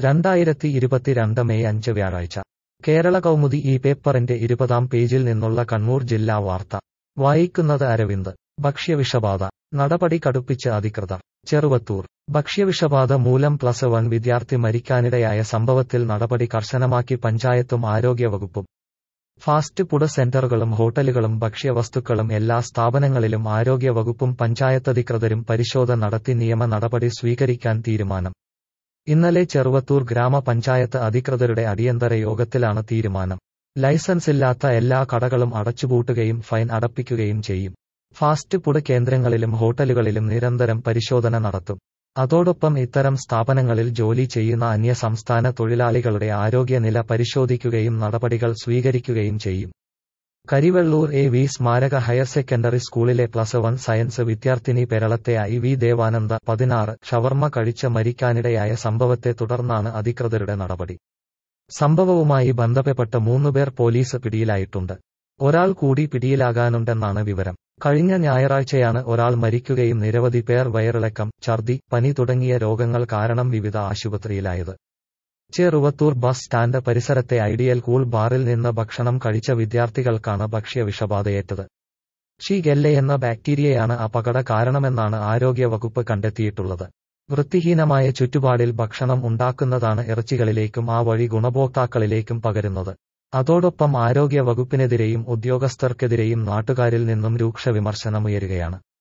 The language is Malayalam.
രണ്ടായിരത്തി ഇരുപത്തിരണ്ട് മെയ് അഞ്ച് വ്യാഴാഴ്ച കേരള കൗമുദി ഈ പേപ്പറിന്റെ ഇരുപതാം പേജിൽ നിന്നുള്ള കണ്ണൂർ ജില്ലാ വാർത്ത വായിക്കുന്നത് അരവിന്ദ് ഭക്ഷ്യവിഷബാധ നടപടി കടുപ്പിച്ച് അധികൃതർ ചെറുവത്തൂർ ഭക്ഷ്യവിഷബാധ മൂലം പ്ലസ് വൺ വിദ്യാർത്ഥി മരിക്കാനിടയായ സംഭവത്തിൽ നടപടി കർശനമാക്കി പഞ്ചായത്തും ആരോഗ്യവകുപ്പും ഫാസ്റ്റ് ഫുഡ് സെന്ററുകളും ഹോട്ടലുകളും ഭക്ഷ്യവസ്തുക്കളും എല്ലാ സ്ഥാപനങ്ങളിലും ആരോഗ്യവകുപ്പും പഞ്ചായത്തധികൃതരും പരിശോധന നടത്തി നിയമ നടപടി സ്വീകരിക്കാൻ തീരുമാനം ഇന്നലെ ചെറുവത്തൂർ ഗ്രാമപഞ്ചായത്ത് അധികൃതരുടെ അടിയന്തര യോഗത്തിലാണ് തീരുമാനം ലൈസൻസില്ലാത്ത എല്ലാ കടകളും അടച്ചുപൂട്ടുകയും ഫൈൻ അടപ്പിക്കുകയും ചെയ്യും ഫാസ്റ്റ് ഫുഡ് കേന്ദ്രങ്ങളിലും ഹോട്ടലുകളിലും നിരന്തരം പരിശോധന നടത്തും അതോടൊപ്പം ഇത്തരം സ്ഥാപനങ്ങളിൽ ജോലി ചെയ്യുന്ന അന്യസംസ്ഥാന തൊഴിലാളികളുടെ ആരോഗ്യനില പരിശോധിക്കുകയും നടപടികൾ സ്വീകരിക്കുകയും ചെയ്യും കരിവെള്ളൂർ എ വി സ്മാരക ഹയർ സെക്കൻഡറി സ്കൂളിലെ പ്ലസ് വൺ സയൻസ് വിദ്യാർത്ഥിനി പെരളത്തെ ഐ വി ദേവാനന്ദ പതിനാറ് ഷവർമ്മ കഴിച്ച് മരിക്കാനിടയായ സംഭവത്തെ തുടർന്നാണ് അധികൃതരുടെ നടപടി സംഭവവുമായി ബന്ധപ്പെട്ട് മൂന്നുപേർ പോലീസ് പിടിയിലായിട്ടുണ്ട് ഒരാൾ കൂടി പിടിയിലാകാനുണ്ടെന്നാണ് വിവരം കഴിഞ്ഞ ഞായറാഴ്ചയാണ് ഒരാൾ മരിക്കുകയും നിരവധി പേർ വയറിളക്കം ഛർദി പനി തുടങ്ങിയ രോഗങ്ങൾ കാരണം വിവിധ ആശുപത്രിയിലായത് ചെറുവത്തൂർ ബസ് സ്റ്റാൻഡ് പരിസരത്തെ ഐഡിയൽ കൂൾ ബാറിൽ നിന്ന് ഭക്ഷണം കഴിച്ച വിദ്യാർത്ഥികൾക്കാണ് ഭക്ഷ്യവിഷബാധയേറ്റത് ഷിഗെല്ല എന്ന ബാക്ടീരിയയാണ് അപകട കാരണമെന്നാണ് ആരോഗ്യവകുപ്പ് കണ്ടെത്തിയിട്ടുള്ളത് വൃത്തിഹീനമായ ചുറ്റുപാടിൽ ഭക്ഷണം ഉണ്ടാക്കുന്നതാണ് ഇറച്ചികളിലേക്കും ആ വഴി ഗുണഭോക്താക്കളിലേക്കും പകരുന്നത് അതോടൊപ്പം ആരോഗ്യ വകുപ്പിനെതിരെയും ഉദ്യോഗസ്ഥർക്കെതിരെയും നാട്ടുകാരിൽ നിന്നും രൂക്ഷ വിമർശനമുയരുകയാണ്